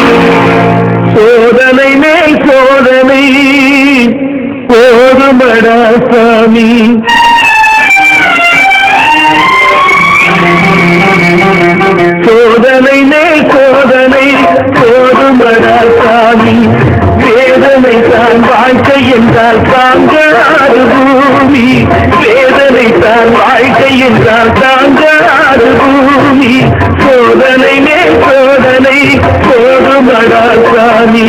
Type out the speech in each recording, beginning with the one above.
சோதனை மேல் சோதனை போதுமடா சாமி சோதனை மேல் சோதனை போதுமடா சாமி வேதனை தான் வாழ்க்கை என்றால் தாங்காது பூமி வேதனை தான் வாழ்க்கை என்றால் தாங்காது பூமி சோதனை மேல் சோதனை போதுமடா சாமி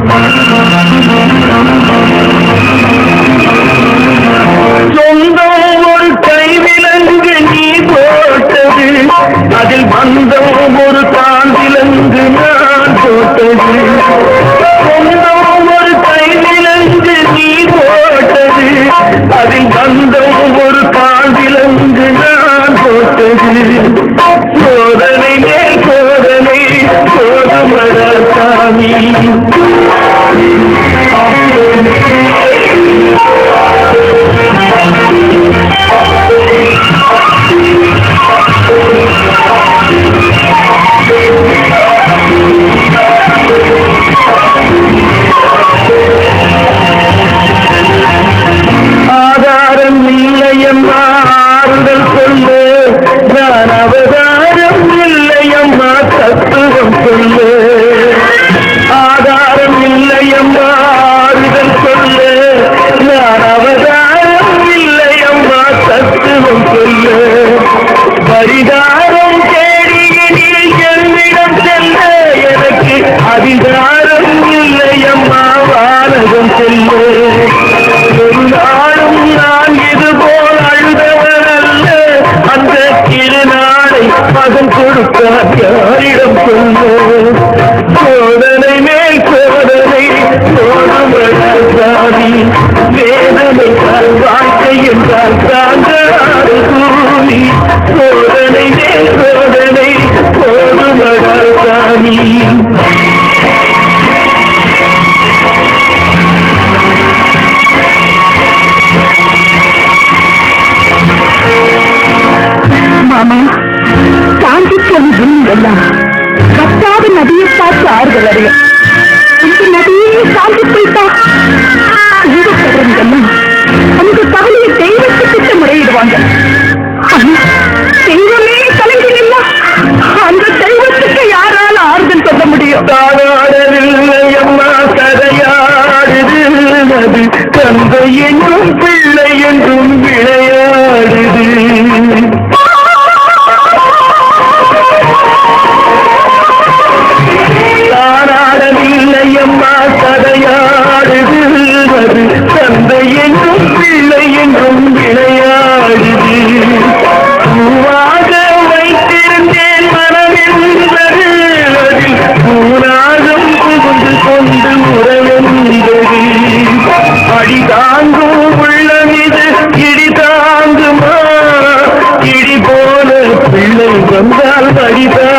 சொந்தம் ஒரு கைவிலங்கு நீ போட்டது அதில் பந்தம் ஒரு தாண்டிலங்கு நான் போட்டது சொந்தம் ஒரு கைவிலங்கு நீ போட்டது அதில் பந்தம் ஒரு தாண்டிலங்கு நான் போட்டது சோதனை மேல் சோதனை சோதமட சாமி ஆதாரம் இல்லையம்மா ஆறுதல் சொல்லு நான் அவதாரம் இல்லையம்மா தத்துவம் சொல்லு ஆதாரம் இல்லையம்மா ஆறுதல் சொல்லு நான் அவதாரம் இல்லையம்மா தத்துவம் சொல்லு பரிகாரம் தேடிய நீ என்னிடம் செல்ல எனக்கு அதிகாரம் இல்லையம்மா வானகம் செல்லு ஒரு நாளும் நான் இது போல் அழுதவன் அல்ல அந்த திருநாளை மகன் கொடுத்தார் யாரிடம் சொல்லு சோதனை மேல் சோதனை சோதனை வேதனை தான் வாழ்க்கை என்றால் தாங்காது கூலி சோதனை மேல் சோதனை சோதமடா சாமி மாமா சாந்திக்கும் எல்லாம் கத்தாத நதியை பார்த்து ஆறுதல் அறிய இந்த நதியே சாந்தி போய்த்தா எல்லாம் அந்த கவலையை தெய்வத்துக்கிட்ட முறையிடுவாங்க ஆனா, தெய்வமே கலங்கினா அந்த தெய்வத்துக்கு யாரால ஆறுதல் சொல்ல முடியும் தானாடவில்லை அம்மா கதையாடுது அது தந்தை என்றும் பிள்ளை என்றும் விளையாடுது தானாடவில்லை அம்மா கதையாடுது அது தந்தை என்றும் பிள்ளை என்றும் விளையாடுது பூவாக வைத்திருந்தேன் மனமென்பது அதில் பூனாகம் புகுந்து கொண்டு உறவென்பது அடி தாங்கும் உள்ளம் இது இடி தாங்குமா இடி போல பிள்ளை வந்தால் அடி